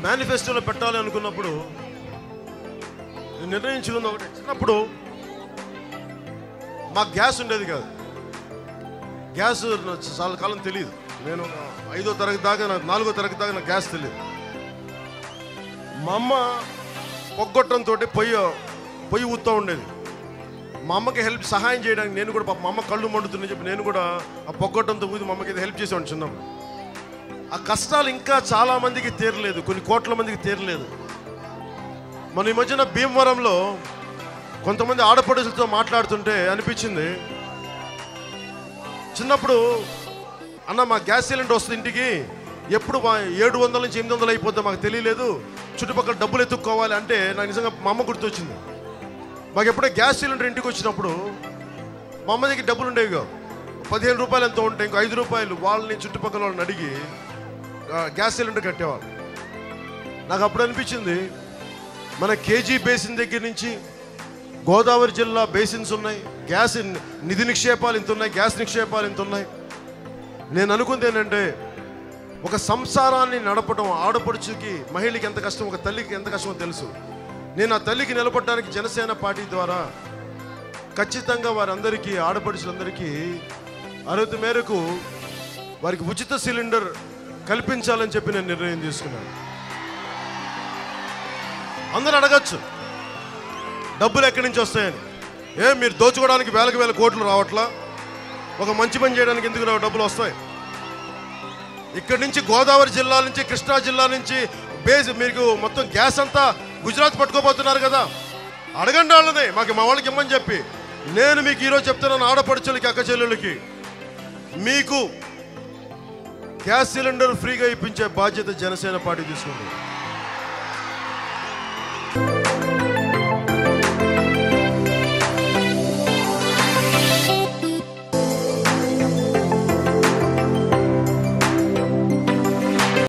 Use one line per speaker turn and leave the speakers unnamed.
మేనిఫెస్టోలో పెట్టాలి అనుకున్నప్పుడు నేను నిర్ణయించుకుంది ఒకటి చిన్నప్పుడు మాకు గ్యాస్ ఉండేది కాదు గ్యాస్ నాకు చాలా కాలం తెలియదు నేను ఒక ఐదో తరగతి దాకా నాకు నాలుగో తరగతి దాకా నాకు గ్యాస్ తెలియదు మా అమ్మ పొగ్గొట్టంతో పొయ్యి పొయ్యి ఊతూ ఉండేది మా అమ్మకి హెల్ప్ సహాయం చేయడానికి నేను కూడా పాపం మా అమ్మ కళ్ళు మండుతుందని చెప్పి నేను కూడా ఆ పొగ్గొట్టంతో ఊది మా అమ్మకి ఇది హెల్ప్ చేసేవాడిని చిన్నప్పుడు ఆ కష్టాలు ఇంకా చాలా మందికి తీరలేదు కొన్ని కోట్ల మందికి తీరలేదు మన ఈ మధ్యన భీమవరంలో కొంతమంది ఆడపడుచులతో మాట్లాడుతుంటే అనిపించింది చిన్నప్పుడు అన్న మా గ్యాస్ సిలిండర్ వస్తుంది ఇంటికి ఎప్పుడు మా ఏడు వందల నుంచి ఎనిమిది వందలు అయిపోద్దో మాకు తెలియలేదు చుట్టుపక్కల డబ్బులు ఎత్తుక్కోవాలి అంటే నాకు నిజంగా మా అమ్మ గుర్తొచ్చింది మాకు ఎప్పుడో గ్యాస్ సిలిండర్ ఇంటికి వచ్చినప్పుడు మా అమ్మ దగ్గర డబ్బులు ఉండేవి కావు పదిహేను రూపాయలు ఎంతో ఉంటాయి ఇంకో ఐదు రూపాయలు వాళ్ళని చుట్టుపక్కల వాళ్ళని అడిగి ఆ, గ్యాస్ సిలిండర్ కట్టేవాళ్ళు నాకు అప్పుడు అనిపించింది మన కేజీ బేసిన్ దగ్గర నుంచి గోదావరి జిల్లా బేసిన్స్ ఉన్నాయి గ్యాస్ ఇన్- నిధి నిక్షేపాలు ఇంత ఉన్నాయి గ్యాస్ నిక్షేపాలు ఇంత ఉన్నాయి నేను అనుకుంది ఏంటంటే ఒక సంసారాన్ని నడపడం ఆడపడుచుకి మహిళకి ఎంత కష్టం ఒక తల్లికి ఎంత కష్టమో తెలుసు నేను ఆ తల్లికి నిలబడడానికి జనసేన పార్టీ ద్వారా ఖచ్చితంగా వారందరికీ ఆడపడుచులందరికీ అర్హత మేరకు వారికి ఉచిత సిలిండర్ కల్పించాలని చెప్పి నేను నిర్ణయం తీసుకున్నాను అందరూ అడగచ్చు డబ్బులు ఎక్కడి నుంచి వస్తాయని ఏ మీరు దోచుకోవడానికి వేలకు వేల కోట్లు రావట్లా ఒక మంచి పని చేయడానికి ఎందుకు రావు డబ్బులు వస్తాయి ఇక్కడి నుంచి గోదావరి జిల్లా నుంచి కృష్ణా జిల్లా నుంచి బేస్ మీకు మొత్తం గ్యాస్ అంతా గుజరాత్ పట్టుకోబోతున్నారు కదా అడగండి వాళ్ళని మాకు మా వాళ్ళకి ఇమ్మని చెప్పి నేను మీకు ఈరోజు చెప్తున్నాను ఆడపడుచులకి అక్క చెల్లెళ్ళకి మీకు గ్యాస్ సిలిండర్ ఫ్రీగా ఇప్పించే బాధ్యత జనసేన పార్టీ తీసుకుంటుంది